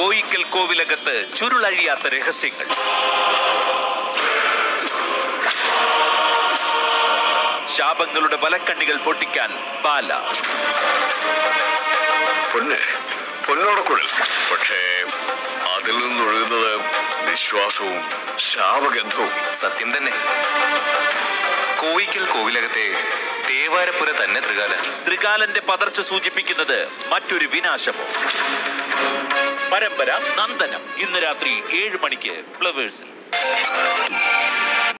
കോയിക്കൽ കോവിലകത്ത് ചുരുളഴിയാത്ത രഹസ്യങ്ങൾ ശാപങ്ങളുടെ വലക്കണ്ണികൾ പൊട്ടിക്കാൻ ബാല പൊന്ന് പൊന്നോടക്കുഴൽ പക്ഷേ അതിൽ നിന്നൊഴുകുന്നത് വിശ്വാസവും ശാപഗന്ധവും സത്യം തന്നെ കോയിക്കൽ കോവിലകത്തെ തേവാരപ്പുര തന്നെ ത്രികാല ത്രികാലന്റെ പതർച്ച സൂചിപ്പിക്കുന്നത് മറ്റൊരു വിനാശമോ പരമ്പര നന്ദനം ഇന്ന് രാത്രി ഏഴ് മണിക്ക് ഫ്ലവേഴ്സിൽ